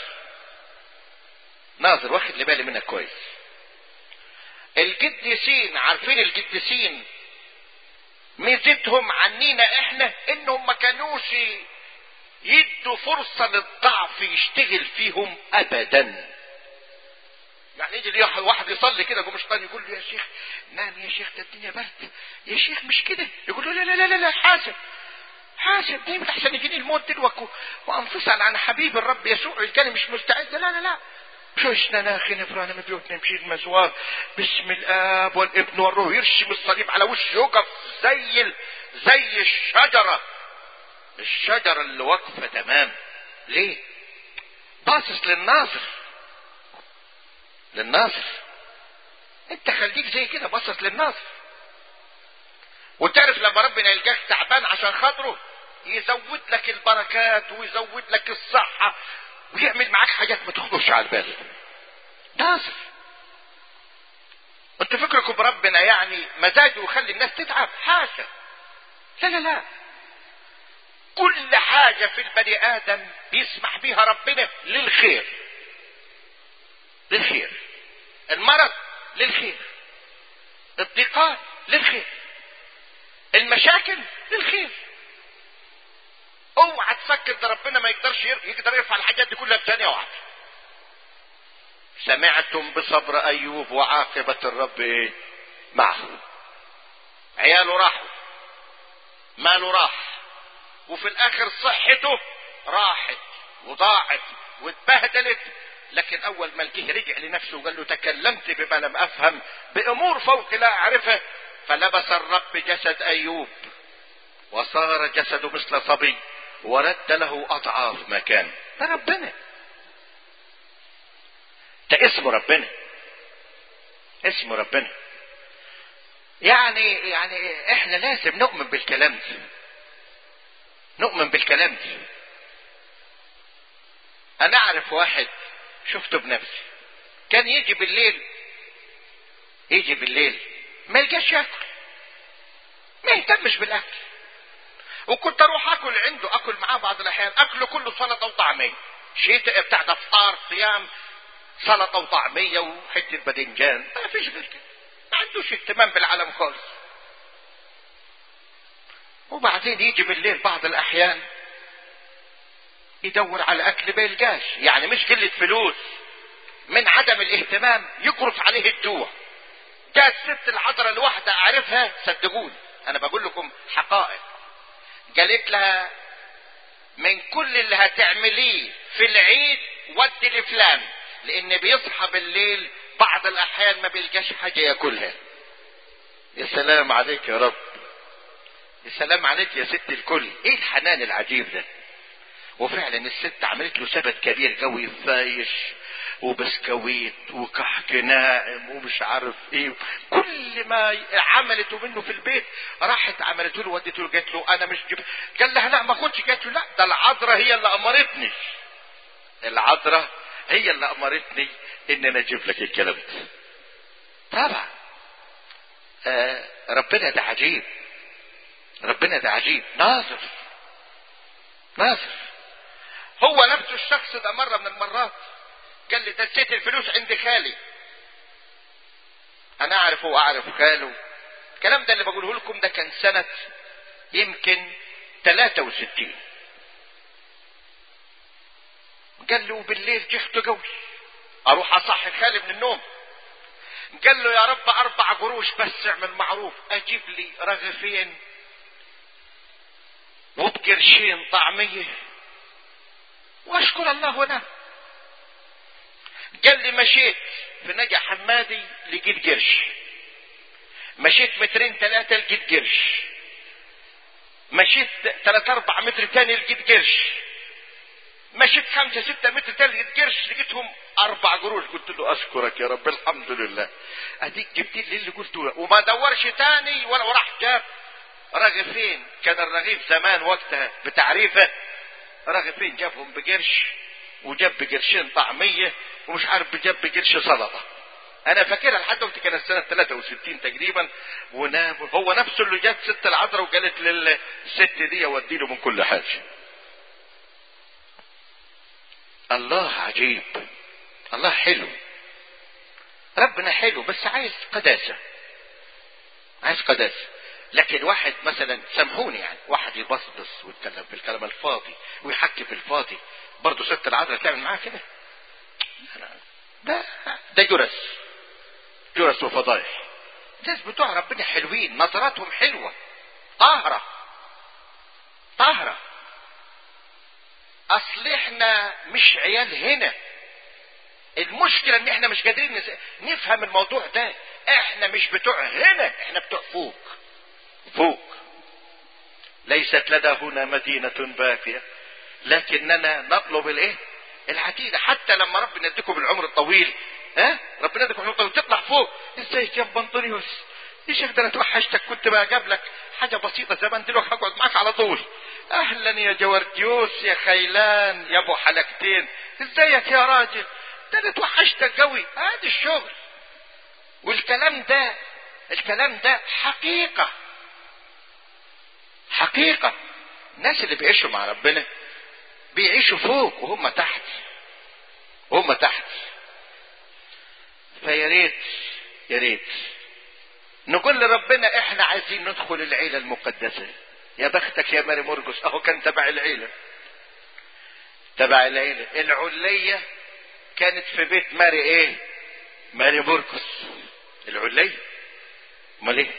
ناظر واخد لي بالي منك كويس القديسين عارفين القديسين ميزتهم عنينا احنا انهم ما كانوش يدوا فرصة للضعف يشتغل فيهم ابدا يعني يجي واحد يصلي كده يقوم الشيطان يقول له يا شيخ نام يا شيخ ده الدنيا برد يا شيخ مش كده يقول له لا لا لا لا حاسب حاسب دي احسن يجيني الموت دلوقتي وانفصل عن حبيب الرب يسوع الكلمة مش مستعد لا لا لا شوشنا ناخي نفرانا من بيوتنا نمشي المزوار باسم الاب والابن والروح يرشم الصليب على وشه يقف زي زي الشجره الشجرة اللي واقفة تمام ليه باصص للناظر للناظر انت خليك زي كده باصص للناظر وتعرف لما ربنا يلقاك تعبان عشان خاطره يزود لك البركات ويزود لك الصحة ويعمل معاك حاجات ما تخطرش على البال ناظر انت فكركم بربنا يعني مزاجه يخلي الناس تتعب حاشا لا لا لا كل حاجة في البني آدم بيسمح بيها ربنا للخير للخير المرض للخير الضيقات للخير المشاكل للخير اوعى تفكر ده ربنا ما يقدرش يقدر يرفع الحاجات دي كلها في ثانيه واحده سمعتم بصبر ايوب وعاقبه الرب ايه معه عياله راحوا ماله راح وفي الاخر صحته راحت وضاعت واتبهدلت لكن اول ما الجه رجع لنفسه وقال له تكلمت بما لم افهم بامور فوق لا اعرفها فلبس الرب جسد ايوب وصار جسده مثل صبي ورد له اضعاف ما كان ده ربنا ده اسم ربنا اسم ربنا يعني يعني احنا لازم نؤمن بالكلام ده نؤمن بالكلام ده انا اعرف واحد شفته بنفسي كان يجي بالليل يجي بالليل ما يلقاش ياكل ما يهتمش بالاكل وكنت اروح اكل عنده اكل معاه بعض الاحيان اكله كله سلطه وطعميه شيء بتاع ده فطار صيام سلطه وطعميه وحته باذنجان ما فيش غير كده ما عندوش اهتمام بالعالم خالص وبعدين يجي بالليل بعض الاحيان يدور على اكل ما يلقاش يعني مش قله فلوس من عدم الاهتمام يقرص عليه الجوع جاءت الست العذراء الواحدة اعرفها صدقوني انا بقول لكم حقائق قالت لها من كل اللي هتعمليه في العيد ودي لفلان لان بيصحى بالليل بعض الاحيان ما بيلقاش حاجه ياكلها يا سلام عليك يا رب يا سلام عليك يا ست الكل ايه الحنان العجيب ده وفعلا الست عملت له سبت كبير قوي فايش وبسكويت وكحك ناعم ومش عارف ايه كل ما عملته منه في البيت راحت عملته له وديته له قالت له انا مش جب... قال لها لا ما كنتش قالت له لا ده العذراء هي اللي امرتني العذراء هي اللي امرتني ان انا اجيب لك الكلام ده طبعا آه ربنا ده عجيب ربنا ده عجيب ناظر ناظر هو نفسه الشخص ده مرة من المرات قال لي دسيت الفلوس عند خالي انا اعرف واعرف خاله الكلام ده اللي بقوله لكم ده كان سنة يمكن 63 قال له بالليل جحت قوي اروح اصحي خالي من النوم قال له يا رب اربع قروش بس اعمل معروف اجيب لي رغيفين وبقرشين طعميه واشكر الله هنا قال لي مشيت في نجا حمادي لقيت قرش مشيت مترين ثلاثة لقيت قرش مشيت ثلاثة أربع متر تاني لقيت قرش مشيت خمسة ستة متر تاني لقيت قرش لقيتهم أربع قروش قلت له أشكرك يا رب الحمد لله أديك جبت لي اللي قلته وما دورش تاني ولا راح جاب رغيفين كان الرغيف زمان وقتها بتعريفه رغيفين جابهم بقرش وجاب بقرشين طعمية ومش عارف جاب بقرش سلطة انا فاكرها لحد وقت كانت سنة 63 تقريبا ونام هو نفسه اللي جات ست العذراء وقالت للست دي ودي له من كل حاجة الله عجيب الله حلو ربنا حلو بس عايز قداسة عايز قداسة لكن واحد مثلا سامحوني يعني واحد يبصبص ويتكلم في الكلام الفاضي ويحكي في الفاضي برضه ست العذراء تعمل معاه كده ده ده جرس جرس وفضايح الناس بتوع ربنا حلوين نظراتهم حلوة طاهرة طاهرة اصل احنا مش عيال هنا المشكلة ان احنا مش قادرين نفهم الموضوع ده احنا مش بتوع هنا احنا بتوع فوق فوق ليست لدى هنا مدينة باقية لكننا نطلب الايه العتيدة حتى لما ربنا يديكم العمر الطويل ها ربنا يديكم العمر الطويل تطلع فوق ازيك يا ابو انطونيوس يا شيخ ده انا توحشتك كنت بقى جاب لك حاجة بسيطة زمان دلوقتي هقعد معاك على طول اهلا يا جورديوس يا خيلان يا ابو حلقتين ازيك يا راجل ده انا توحشتك قوي ادي الشغل والكلام ده الكلام ده حقيقة حقيقة الناس اللي بيعيشوا مع ربنا بيعيشوا فوق وهم تحت وهم تحت فيا ريت يا ريت نقول لربنا احنا عايزين ندخل العيلة المقدسة يا بختك يا ماري مرقس اهو كان تبع العيلة تبع العيلة العلية كانت في بيت ماري ايه ماري مرقس العلية امال ايه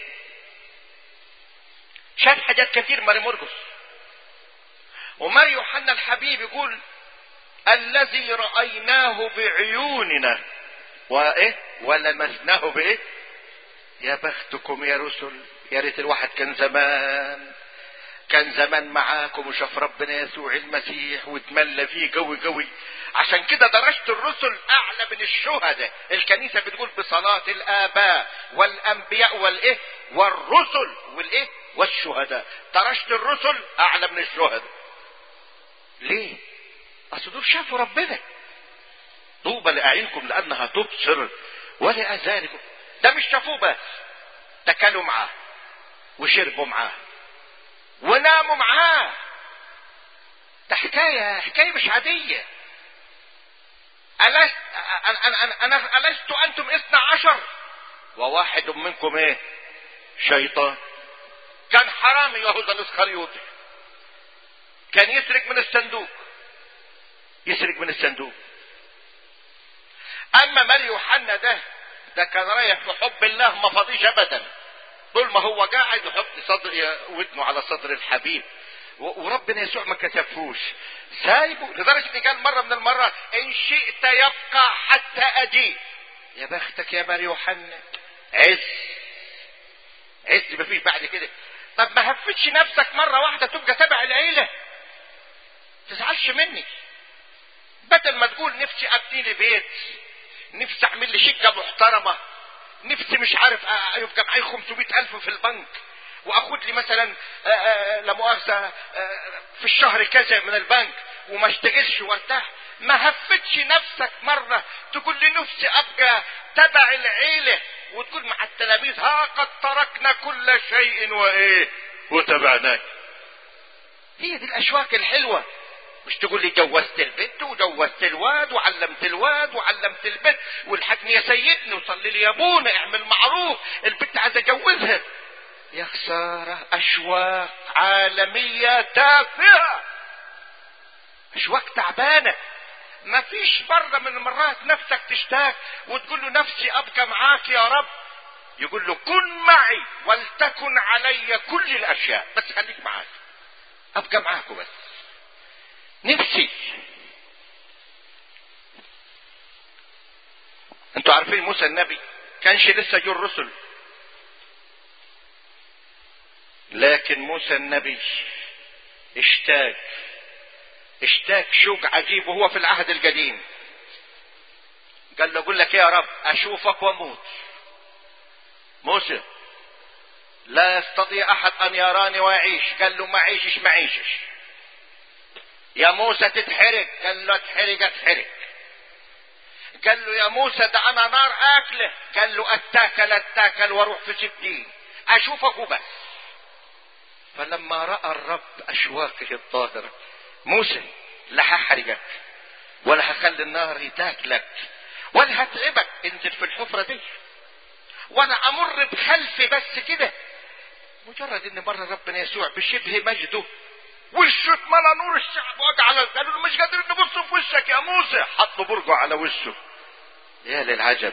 شاف حاجات كتير ماري مرقس وماري يوحنا الحبيب يقول الذي رأيناه بعيوننا وايه ولمسناه بايه يا بختكم يا رسل يا ريت الواحد كان زمان كان زمان معاكم وشاف ربنا يسوع المسيح واتملى فيه قوي قوي عشان كده درجة الرسل اعلى من الشهداء الكنيسة بتقول بصلاة الاباء والانبياء والايه والرسل والايه والشهداء درجة الرسل اعلى من الشهداء ليه اصل دول شافوا ربنا طوبى لاعينكم لانها تبصر ولاذانكم ده مش شافوه بس ده كلوا معاه وشربوا معاه وناموا معاه ده حكاية حكاية مش عادية ألست أنا, أنا, أنا ألست أنتم اثنى عشر وواحد منكم إيه شيطان كان حرامي يهوذا الإسخريوطي كان يسرق من الصندوق يسرق من الصندوق أما ماري يوحنا ده ده كان رايح في حب الله ما فاضيش أبدا طول ما هو قاعد يحط صدر ودنه على صدر الحبيب وربنا يسوع ما كتفوش سايبه لدرجه ان قال مره من المرات ان شئت يبقى حتى اجي يا بختك يا ماري يوحنا عز عز ما فيش بعد كده طب ما هفتش نفسك مره واحده تبقى تبع العيله تزعلش مني بدل ما تقول نفسي ابني لي بيت نفسي اعمل لي شقه محترمه نفسي مش عارف يبقى معي 500 ألف في البنك وأخد لي مثلا لا مؤاخذة في الشهر كذا من البنك وما اشتغلش وارتاح ما هفتش نفسك مرة تقول لي نفسي أبقى تبع العيلة وتقول مع التلاميذ ها قد تركنا كل شيء وإيه وتبعناك هي دي الأشواك الحلوة مش تقول لي جوزت البنت وجوزت الواد وعلمت الواد وعلمت البنت والحكم يا سيدني وصلي لي يا ابونا اعمل معروف البنت عايز اجوزها يا خسارة اشواق عالمية تافهة اشواق تعبانة ما فيش مرة من المرات نفسك تشتاق وتقول له نفسي ابقى معاك يا رب يقول له كن معي ولتكن علي كل الاشياء بس خليك معاك ابقى معاك بس نفسي انتوا عارفين موسى النبي كانش لسه جو الرسل لكن موسى النبي اشتاق اشتاق شوق عجيب وهو في العهد القديم قال له اقول لك يا رب اشوفك واموت موسى لا يستطيع احد ان يراني ويعيش قال له ما عيشش ما عيشش يا موسى تتحرق قال له اتحرق اتحرق قال له يا موسى ده انا نار اكله قال له اتاكل اتاكل واروح في ستين اشوفك وبس فلما راى الرب اشواقه الطاهره موسى لا هحرقك ولا هخلي النار تاكلك ولا هتعبك انزل في الحفره دي وانا امر بخلفي بس كده مجرد ان مره ربنا يسوع بشبه مجده وشه اتملى نور الشعب وقع على قالوا له مش قادرين نبص في وشك يا موسى حطوا برجه على وشه يا للعجب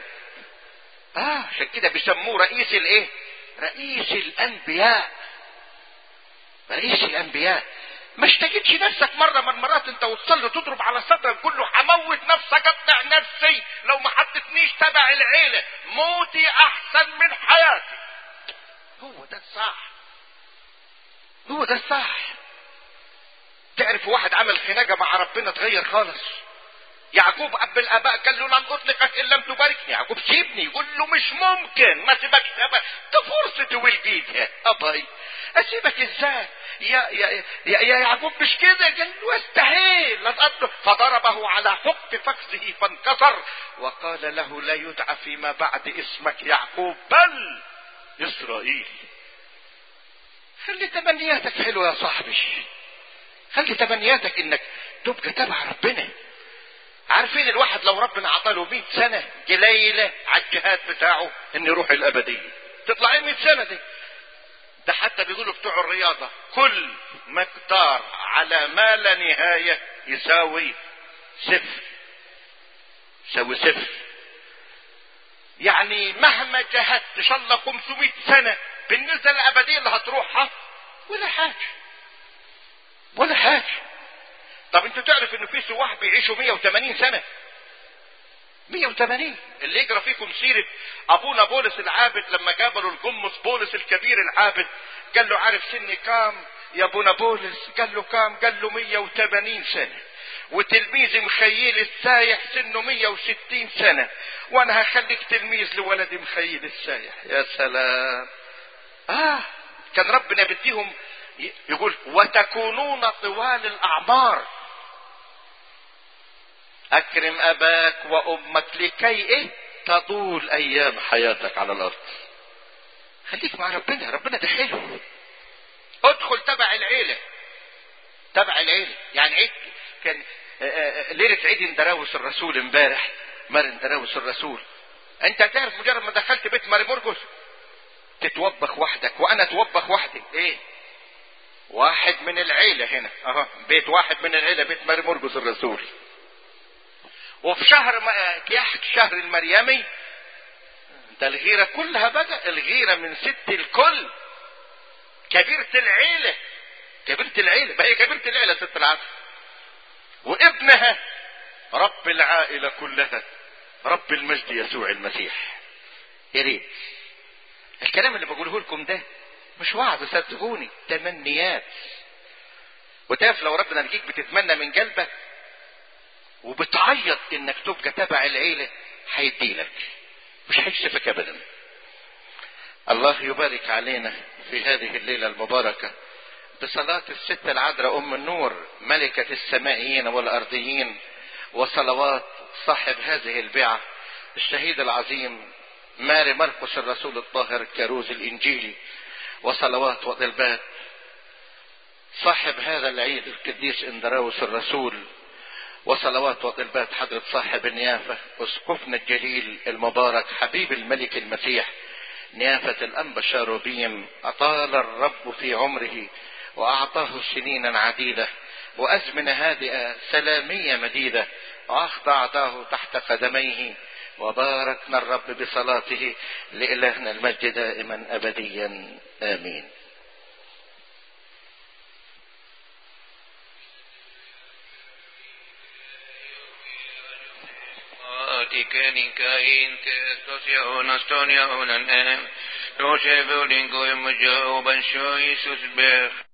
اه عشان كده بيسموه رئيس الايه رئيس الانبياء رئيس الانبياء ما اشتكيتش نفسك مره من المرات انت وتصلي تضرب على صدرك تقول له هموت نفسك اقطع نفسي لو ما حطتنيش تبع العيله موتي احسن من حياتي هو ده الصح هو ده الصح تعرف واحد عمل خناقه مع ربنا اتغير خالص يعقوب اب الاباء قال له لن اطلقك ان لم تباركني يعقوب سيبني يقول له مش ممكن ما سيبكش ده فرصتي ولقيتها ابي اسيبك ازاي يا يا يا, يا يعقوب مش كده قال له استحيل لن اطلق فضربه على حق فخذه فانكسر وقال له لا يدعى فيما بعد اسمك يعقوب بل اسرائيل خلي تمنياتك حلوه يا صاحبي خلي تمنياتك انك تبقى تبع ربنا عارفين الواحد لو ربنا عطاله 100 سنه قليله على الجهاد بتاعه انه يروح الابديه تطلع 100 سنه دي ده حتى بيقولوا بتوع الرياضه كل مقدار على ما لا نهايه يساوي صفر يساوي صفر يعني مهما جهدت ان شاء الله 500 سنه بالنسبه للابديه اللي هتروحها ولا حاجه ولا حاجه طب انت تعرف انه في سواح بيعيشوا 180 سنه 180 اللي يجرى فيكم سيرة ابونا بولس العابد لما قابلوا القمص بولس الكبير العابد قال له عارف سني كام يا ابونا بولس قال له كام قال له 180 سنة وتلميذ مخيل السايح سنه 160 سنة وانا هخليك تلميذ لولد مخيل السايح يا سلام اه كان ربنا بديهم يقول وتكونون طوال الاعمار اكرم اباك وامك لكي ايه تطول ايام حياتك على الارض خليك مع ربنا ربنا ده حلو ادخل تبع العيلة تبع العيلة يعني عيد كان ليلة عيد اندراوس الرسول امبارح مار اندراوس الرسول انت تعرف مجرد ما دخلت بيت ماري مرقس تتوبخ وحدك وانا اتوبخ وحدي ايه واحد من العيلة هنا اهو بيت واحد من العيلة بيت ماري مرقس الرسول وفي شهر كياح شهر المريمي ده الغيرة كلها بقى الغيرة من ست الكل كبيرة العيلة كبيرة العيلة ما هي كبيرة العيلة ست العصر وابنها رب العائلة كلها رب المجد يسوع المسيح يا ريت الكلام اللي بقوله لكم ده مش وعظ صدقوني تمنيات وتعرف لو ربنا لقيك بتتمنى من قلبك وبتعيط انك تبقى تبع العيلة هيديلك مش هيكسفك ابدا الله يبارك علينا في هذه الليلة المباركة بصلاة الست العذراء أم النور ملكة السمائيين والأرضيين وصلوات صاحب هذه البيعة الشهيد العظيم ماري مرقس الرسول الطاهر الكاروز الإنجيلي وصلوات وطلبات صاحب هذا العيد القديس اندراوس الرسول وصلوات وطلبات حضرة صاحب النيافة اسقفنا الجليل المبارك حبيب الملك المسيح نيافة الأنبا شاروبيم أطال الرب في عمره وأعطاه سنينا عديدة وأزمنة هادئة سلامية مديدة وأخضعته تحت قدميه وباركنا الرب بصلاته لإلهنا المجد دائما أبديا آمين كان تستطيعون استطيعون الآن يوشف لنكو يمجاوبا شو يسوس بخ